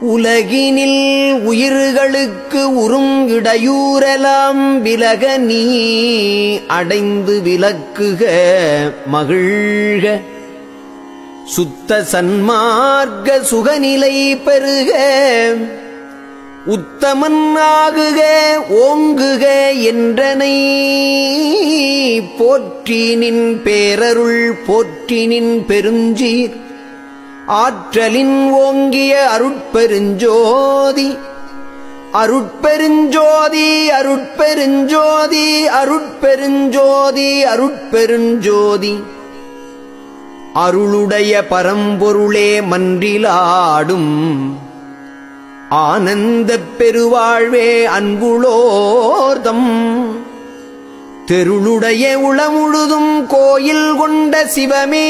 உலகினில் உயிர்களுக்கு உறும் இடையூரெலாம் விலக நீ அடைந்து விலக்குக மகிழ்க சுத்த சன்மார்க்க சுகநிலை பெருக உத்தமன் ஆகுக ஓங்குக என்றனை போற்றினின் பேரருள் போற்றினின் பெருஞ்சீர் ஆற்றலின் ஓங்கிய அருட்பெருஞ்சோதி அருட்பெருஞ்சோதி அருட்பெருஞ்சோதி அருட்பெருஞ்சோதி அருட்பெருஞ்சோதி அருளுடைய பரம்பொருளே மன்றிலாடும் ஆனந்தப் பெருவாழ்வே அன்புளோர்தம் தெருளுடைய உளமுழுதும் கோயில் கொண்ட சிவமே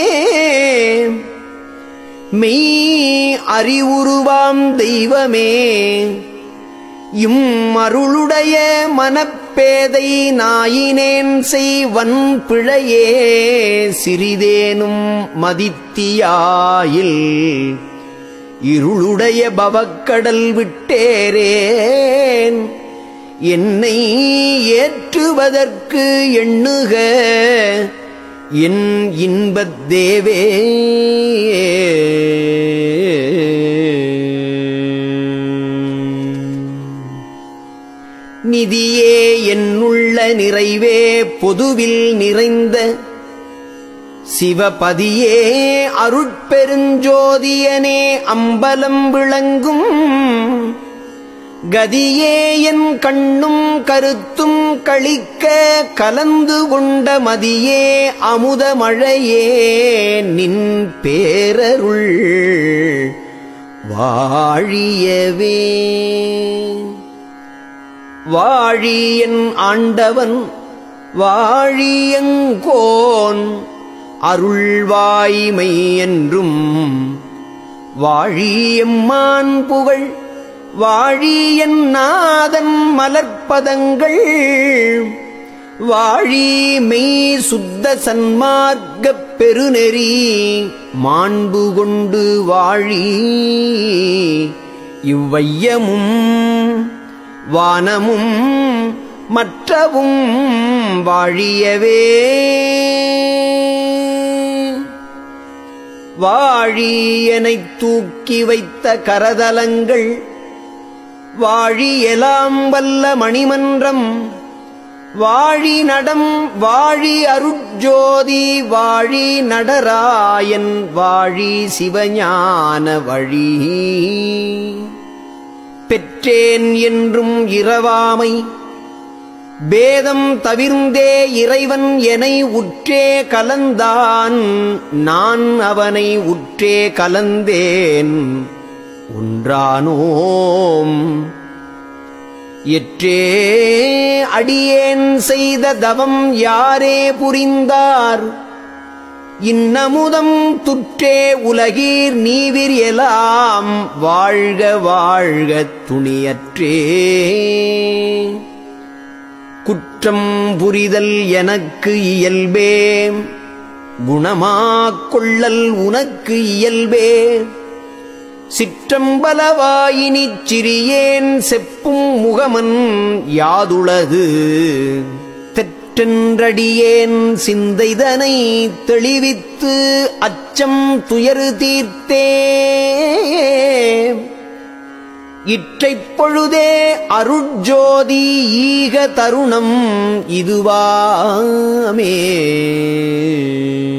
மெய் அறிவுருவாம் தெய்வமே இம் அருளுடைய மனப்பேதை நாயினேன் செய்வன் பிழையே சிறிதேனும் மதித்தியாயில் இருளுடைய பவக்கடல் விட்டேரேன் என்னை ஏற்றுவதற்கு எண்ணுக என் இன்பத் தேவே நிதியே என்னுள்ள நிறைவே பொதுவில் நிறைந்த சிவபதியே அருட்பெருஞ்சோதியனே அம்பலம் விளங்கும் கதியே என் கண்ணும் கருத்தும் கழிக்க கலந்து கொண்ட மதியே அமுத மழையே நின் பேரருள் வாழியவே வாழியன் ஆண்டவன் வாழியங்கோன் அருள்வாய்மை என்றும் வாழியம்மான் புகழ் வாழியன் நாதன் மலர்ப்பதங்கள் வாழி மெய் சுத்த சன்மார்க்கப் பெருநெறி மாண்பு கொண்டு வாழி இவ்வையமும் வானமும் மற்றவும் வாழியவே வாழியனைத் தூக்கி வைத்த கரதலங்கள் வாழியலாம் வல்ல மணிமன்றம் வாழி நடம் வாழி அருட்ஜோதி வாழி நடராயன் வாழி சிவஞான வழி பெற்றேன் என்றும் இரவாமை பேதம் தவிர்ந்தே இறைவன் எனை உற்றே கலந்தான் நான் அவனை உற்றே கலந்தேன் ஒன்றானோம் எற்றே அடியேன் செய்த தவம் யாரே புரிந்தார் இன்னமுதம் துற்றே உலகீர் நீவிர் எலாம் வாழ்க வாழ்க துணியற்றே குற்றம் புரிதல் எனக்கு இயல்பே குணமாக் கொள்ளல் உனக்கு இயல்பே சிற்றம்பலவாயினிச் சிறியேன் செப்பும் முகமன் யாதுளது தெற்றென்றடியேன் சிந்தைதனை தெளிவித்து அச்சம் துயரு தீர்த்தே இற்றைப் பொழுதே அருட்ஜோதி ஈக தருணம் இதுவாமே